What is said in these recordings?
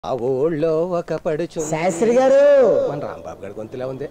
ఆ ఊళ్ళో ఒక పడుచు శాస్త్రి గారు మన రాంబాబు గారి గొంతులా ఉంది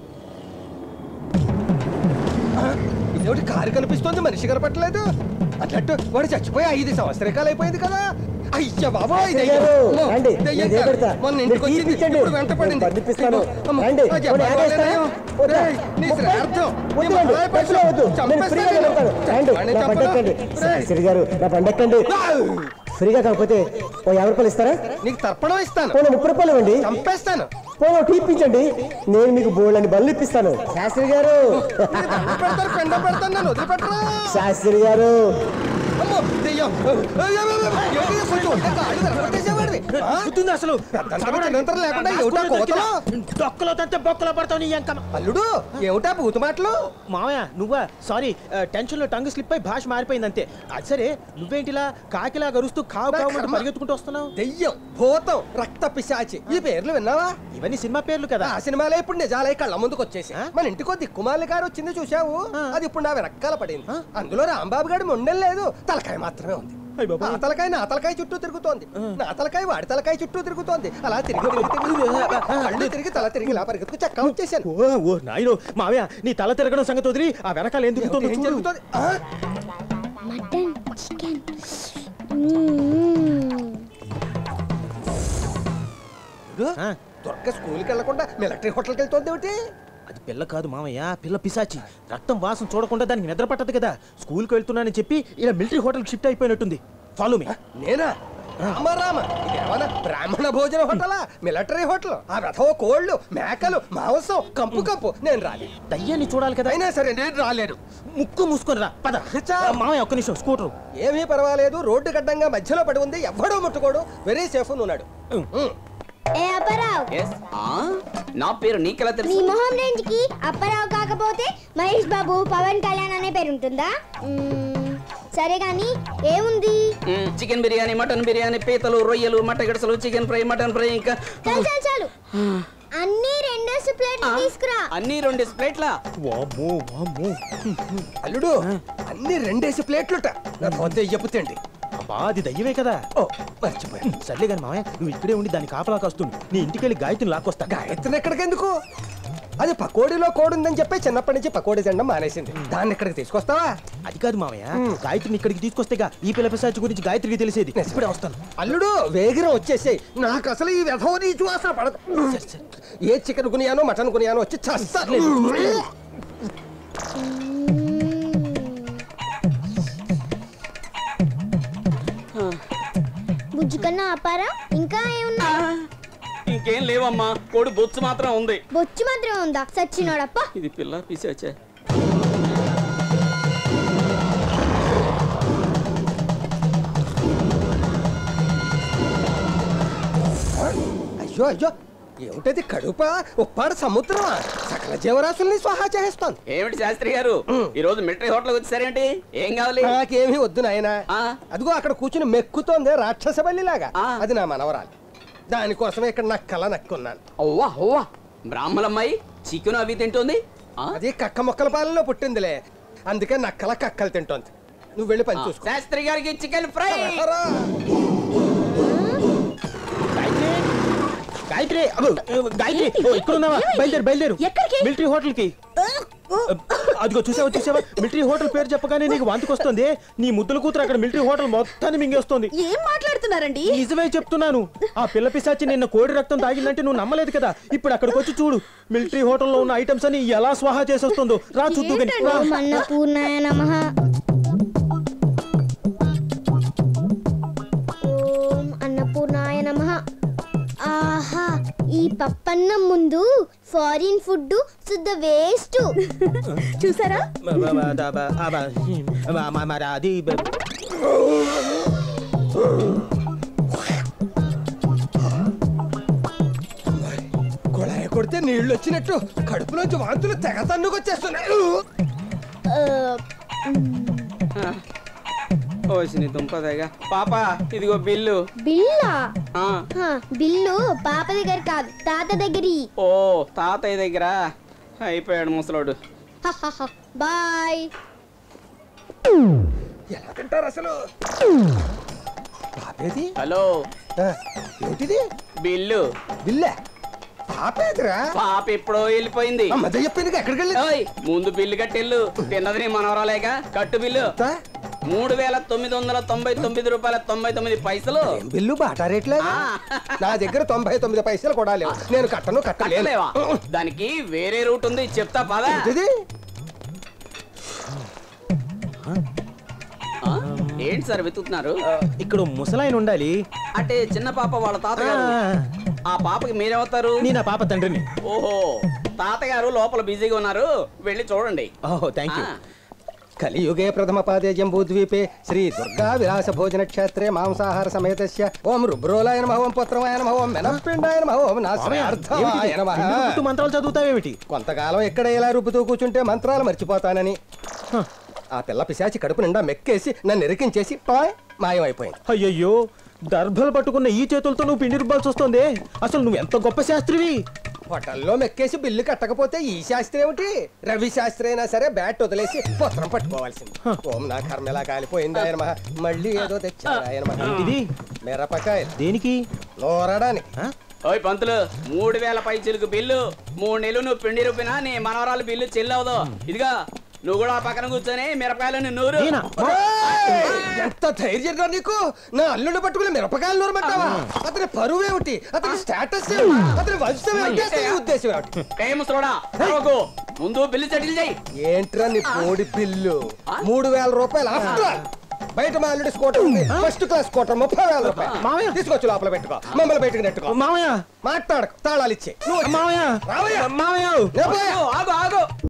ఆ, ఇదేమిటి కారు కనిపిస్తోంది మనిషి కనపట్లేదు అట్లట్టు వాడు చచ్చిపోయి ఐదు సంవత్సరాలు అయిపోయింది కదా అయ్య బాబా శాస్త్రి గారు, రండి, నేను చేపెడతా. మొన్న మీరు ఇంటికి టీ వచ్చింది ఇప్పించండి. ఇప్పుడు వెంట పడింది నేను పంపిస్తాను. అమ్మ, రండి, ఆ జబ్బా పోనీ ఆగేస్తారా? వాళ్ళేనా? వద్దా? రేయ్, నీ ముప్పై? శ్రాద్ధం. నీ వద్దు, వద్దు, మహారాయి ఖర్చులో వద్దు. నేను చంపేస్తాను ఫ్రీగా నేను. వెళ్తాను. రండి, వాడిని నా బండి చంపను. ఎక్కండి. రేయ్. శాస్త్రి గారు నా బండి ఎక్కండి ఫ్రీగా కాకపోతే ఓ యాభై రూపాయలు ఇస్తారా నీకు తర్పణం ఇస్తాను పోనీ ముప్పై రూపాయలు ఇవ్వండి చంపేస్తాను పోనీ ఒకటి ఇప్పించండి నేను మీకు బోల్డ్ బళ్ళు ఇప్పిస్తాను శాస్త్రి గారు నీకు దండం పెడతారు పెండ పెడతాను నన్ను వదిలిపెట్టరా శాస్త్రి గారు అమ్మో, దెయ్యం. అయ్యో, అయ్యో, అయ్యో, ఏంటి కొంచెం ఉంటే కాళ్ళు విరగొట్టేసేవాడివి. ఆ? గుర్తుంది అసలు పెద్దంతగా చిన్నంతరం లేకుండా ఏమిటా కోతలు? దొక్కలో తంతే బొక్కలో పడతావు నీ ఎంకమ్మ అల్లుడు ఏమిటా బూతు మాటలు మామయ్య నువ్వా సారీ టెన్షన్ లో టంగ్ స్లిప్ అయి భాష మారిపోయింది అంతే అది సరే నువ్వేంటిలా కాకిలా గరుస్తూ కావు కావు కర్మ. పరిగెత్తుకుంటూ వస్తున్నావు దెయ్యం భూతం రక్త పిశాచి ఈ పేర్లు విన్నావా ఇవన్నీ సినిమా పేర్లు కదా ఆ సినిమాలే ఇప్పుడు నిజాలై కళ్ళ ముందుకు వచ్చేసి ఆ? మన ఇంటికో దిక్కుమాలి గారు వచ్చింది చూసావు ఆ. అది ఇప్పుడు నా వెనకాల పడింది ఆ? అందులో రాంబాబు గారి మొండెం లేదు తలకాయ మాత్రమే ఉంది అయ్ బాబోయ్. నా తలకాయ నా తలకాయ చుట్టూ తిరుగుతోంది నా తలకాయ వాడి తలకాయ చుట్టూ తిరుగుతోంది అలా తిరిగి తిరిగి తిరిగి కళ్ళు తిరిగి తల తిరిగి ఇలా పరిగెత్తుకు చక్క వచ్చేసాను ఓ ఓ నాయనో మామయ్య నీ తల తిరగడం సంగతి వదిలి ఆ వెనకాల ఏం తిరుగుతుందో ఏం చూడు జరుగుతోంది ఆ? మటన్ చికెన్ చూడు, ఆ. దుర్గ స్కూల్కి వెళ్లకుండా మిలిటరీ హోటల్కి వెళ్తోంది ఏమిటి అది పిల్ల కాదు మామయ్య పిల్ల పిశాచి రక్తం వాసన చూడకుండా దానికి నిద్ర పట్టదు కదా స్కూల్కి వెళ్తున్నానని చెప్పి ఇలా మిలిటరీ హోటల్ షిఫ్ట్ అయిపోయినట్టుంది ఫాలో మీ నేనా రామ రామ ఇదేమన్నా బ్రాహ్మణ భోజన హోటలా మిలిటరీ హోటల్ ఆ రథం కోళ్ళు మేకలు మాంసం కంపు కంపు నేను రాలేదు దయ్యాన్ని చూడాలి కదా అయినా సరే నేను రాలేను ముక్కు మూసుకొని రా పద చా. ఆ, మామయ్య ఒక్క నిమిషం స్కూటర్ ఏమీ పర్వాలేదు రోడ్డు గడ్డంగా మధ్యలో పడి ఉంది ఎవ్వడూ ముట్టుకోడు వెరీ సేఫ్ ఉన్నాడు ఉమ్. ఏ అప్పారావు ఎస్ ఆ నా పేరు నీకెలా నీ తెలుసు మొహం రేంజ్ కి అప్పారావు కాకపోతే మహేష్ బాబు పవన్ కళ్యాణ్ అనే పేరు ఉంటుందా మ్మ్, సరే గాని ఏముంది మ్, చికెన్ బిర్యానీ మటన్ బిర్యానీ పీతలు రొయ్యలు మట్టగడసలు చికెన్ ఫ్రై మటన్ ఫ్రై ఇంకా చాలు చాలు చాలు అన్ని రెండేసి ప్లేట్లు తీసుకురా అన్ని రెండు ప్లేట్లా వామ్మో వామ్మో అల్లుడు అన్ని రెండేసి ప్లేట్లుట నా వద్ద చెప్పుతండి అబ్బా అది దయ్యమే కదా ఓ మర్చిపోయాను సర్లే కానీ మామయ్య నువ్వు ఇక్కడే ఉండి దాన్ని కాపలా కాస్తుంది నీ ఇంటికి వెళ్ళి గాయత్రిని లాక్కొస్తా గాయత్రిని ఎక్కడికి ఎందుకు అది పకోడీలో కోడి ఉందని చెప్పి చిన్నప్పటి నుంచి పకోడీ తినడం మానేసింది దాన్ని ఇక్కడికి తీసుకొస్తావా అది కాదు మామయ్య గాయత్రిని ఇక్కడికి తీసుకొస్తేగా ఈ పిల్ల పిశాచి గురించి గాయత్రికి తెలిసేది ఇప్పుడే వస్తాను అల్లుడు వేగిరం వచ్చేసాయి నాకు అసలు ఈ వ్యధం నీచు అసలు పడదు ఏ చికెన్ కొనియానో మటన్ కొనియానో వచ్చి చస్తాను బుజ్జుకన్నా అప్పారా ఇంకా ఏమున్నా ఇంకేం లేవమ్మా కోడి బొచ్చు మాత్రం ఉంది బొచ్చు మాత్రం ఉందా సచ్చినోడప్ప ఇది పిల్ల పిసాచే అయ్యో అయ్యో ఏమిటది కడుప ఉప్పాడు సముద్రమా సకల జీవరాశుల్ని స్వాహా చేస్తాను ఏమిటి శాస్త్రి గారు ఈ రోజు మిలిటరీ హోటల్ వచ్చేసారేంటి ఏం కావాలి నాకేమీ వద్దు నాయనా ఆ. అదిగో అక్కడ కూర్చుని మెక్కుతోంది రాక్షస బల్లిలాగా ఆ. అది నా మనవరాలు దానికోసమే ఇక్కడ నాకు కళ నక్కున్నాను అవ్వా అవ్వా బ్రాహ్మలమ్మాయి చికెన్ అవి తింటుంది ఆ? అది కక్క మొక్కల పాలనలో పుట్టిందిలే అందుకే నక్కల కక్కలు తింటోంది నువ్వు వెళ్ళి పని ఆ, చూసుకో శాస్త్రి గారికి చికెన్ ఫ్రై రా. గాయత్రి గాయత్రి అబ్బో, గాయత్రి ఓ, ఇక్కడ ఉన్నావా బయలుదేరు బయలుదేరు ఎక్కడికి? మిలిటరీ హోటల్ కి అదిగో చూసావా చూసావా మిలిటరీ హోటల్ పేరు చెప్పగానే నీకు వాంతికొస్తుంది నీ ముద్దుల కూతురు అక్కడ మిలిటరీ హోటల్ మొత్తాన్ని మింగేస్తుంది ఏం మాట్లాడుతున్నారండి నిజమే చెప్తున్నాను ఆ పిల్ల పిశాచి నిన్న కోడి రక్తం తాగిందంటే నువ్వు నమ్మలేదు కదా ఇప్పుడు అక్కడికి వచ్చి చూడు మిలిటరీ హోటల్లో ఉన్న ఐటమ్స్ అని ఎలా స్వాహా చేసేస్తుందో రా చూద్దు గాని. రా. ఓం అన్నపూర్ణాయ నమః ఓం అన్నపూర్ణాయ నమః ఆహా ఈ పప్పన్నం ముందు ఫారిన్ ఫుడ్ శుద్ధ వేస్ట్ చూసారా బ- బ- బ- ద- బ- ఆ బ- బ- మ- మరి అది బ- కుళాయి కొడితే నీళ్లు వచ్చినట్టు కడుపులోంచి వాంతులు తెగ తన్నుకొచ్చేస్తున్నాయి ఓసిని దుంపదగా పాప ఇదిగో బిల్లు బిల్లా ఆ, హా, బిల్లు పాప దగ్గర కాదు తాత దగ్గరి ఓ తాతయ్య దగ్గర అయిపోయాడు ముసలోడు బాయ్ ఎలా తింటారు అసలు పాపేది హలో ఆ, ఏంటిది బిల్లు బిల్లే పాపేదిరా పాప ఎప్పుడో వెళ్ళిపోయింది ఆ మధ్య చెప్పింది ఎక్కడికి వెళ్ళి ఓయ్ ముందు బిల్లు కట్టెళ్ళు తిన్నది నీ మనవరాలేక కట్టు బిల్లు మూడు వేల తొమ్మిది వందల తొంభై తొమ్మిది రూపాయల తొంభై తొమ్మిది పైసలు ఏం బిల్లు బాటా రేట్లే ఆ. నా దగ్గర తొంభై తొమ్మిది పైసలు కూడా లేవు నేను కట్టను కట్టలేను కట్టలేవా దానికి వేరే రూట్ ఉంది చెప్తా పదా ఇది ఆ? ఏంటి సార్ వెతుకుతున్నారు ఇక్కడ ముసలాయన ఉండాలి అంటే చిన్న పాప వాళ్ళ తాతగారు ఆ పాపకి మీరేమవుతారు నేను ఆ పాప తండ్రిని ఓహో తాతగారు లోపల బిజీగా ఉన్నారు వెళ్ళి చూడండి ఓహో థ్యాంక్ యూ ఆ. కలియుగే ప్రథమ పాదే జంబూద్వీపే శ్రీ దుర్గా విలాస భోజన క్షేత్రే మాంసాహార సమేతస్య ఓం రుబ్రోలాయ నమః ఓం పుత్రమాయ నమః ఓం మెనపిండాయ నమః ఓం నాశ్రయార్థమాయ నమః గుర్తు మంత్రాలు చదువుతావేమిటి కొంతకాలం ఎక్కడ ఇలా రుబ్బుతూ కూర్చుంటే మంత్రాలు మర్చిపోతానని హ. ఆ పిల్ల పిశాచి కడుపు నిండా మెక్కేసి నన్ను ఎరికించేసి టాయ్ మాయమైపోయింది అయ్యయ్యో దర్భలు పట్టుకున్న ఈ చేతులతో నువ్వు పిండి రుబ్బాల్సి వస్తుంది అసలు నువ్వు ఎంత గొప్ప శాస్త్రివి హోటల్లో మెక్కేసి బిల్లు కట్టకపోతే ఈ శాస్త్రి ఏమిటి రవి శాస్త్రి అయినా సరే బ్యాట్ వదిలేసి పత్రం పట్టుకోవాల్సింది ఓం నా కర్మ ఎలా కాలిపోయింది ఆయన మహా మళ్ళీ ఏదో తెచ్చాడు ఆయన మహా ఇది మిరపకాయలు దేనికి నూరడానికి ఆ? ఓయ్ పంతులు మూడు వేల పై చిలుకు బిల్లు మూడు నెలలు నువ్వు పిండి రూపినా నీ మనవరాలు బిల్లు చెల్లవదు ఇదిగా నువ్వు కూడా ఆ పక్కన కూర్చొని మిరపకాయలను నూరు నేనా? ఏయ్! ఎంత ధైర్యం రా నీకు నా అల్లుడు పట్టుకుని మిరపకాయలు నూరమంటావా అతని పరువు ఏమిటి అతని స్టేటస్ ఏమిటి అతని వంశం ఏమిటి అసలు ఈ ఉద్దేశం ఏమిటి ఏ ముసలోడా నవ్వకు. ముందు బిల్లు సెటిల్ చేయి ఏంట్రా నీ కోడి బిల్లు మూడు వేల రూపాయలు ఆఫ్టర్ ఆల్. బయట మా అల్లుడి స్కూటర్ ఉంది ఫస్ట్ క్లాస్ స్కూటర్ ముప్పై వేల రూపాయలు మావయ్య. తీసుకొచ్చి లోపల పెట్టుకో మమ్మల్ని బయటకు నెట్టుకో మామయ్య మాట్లాడకు తాళాలు ఇచ్చే మామయ్య రావయ్య మామయ్య నేను పోయా. ఆగు ఆగు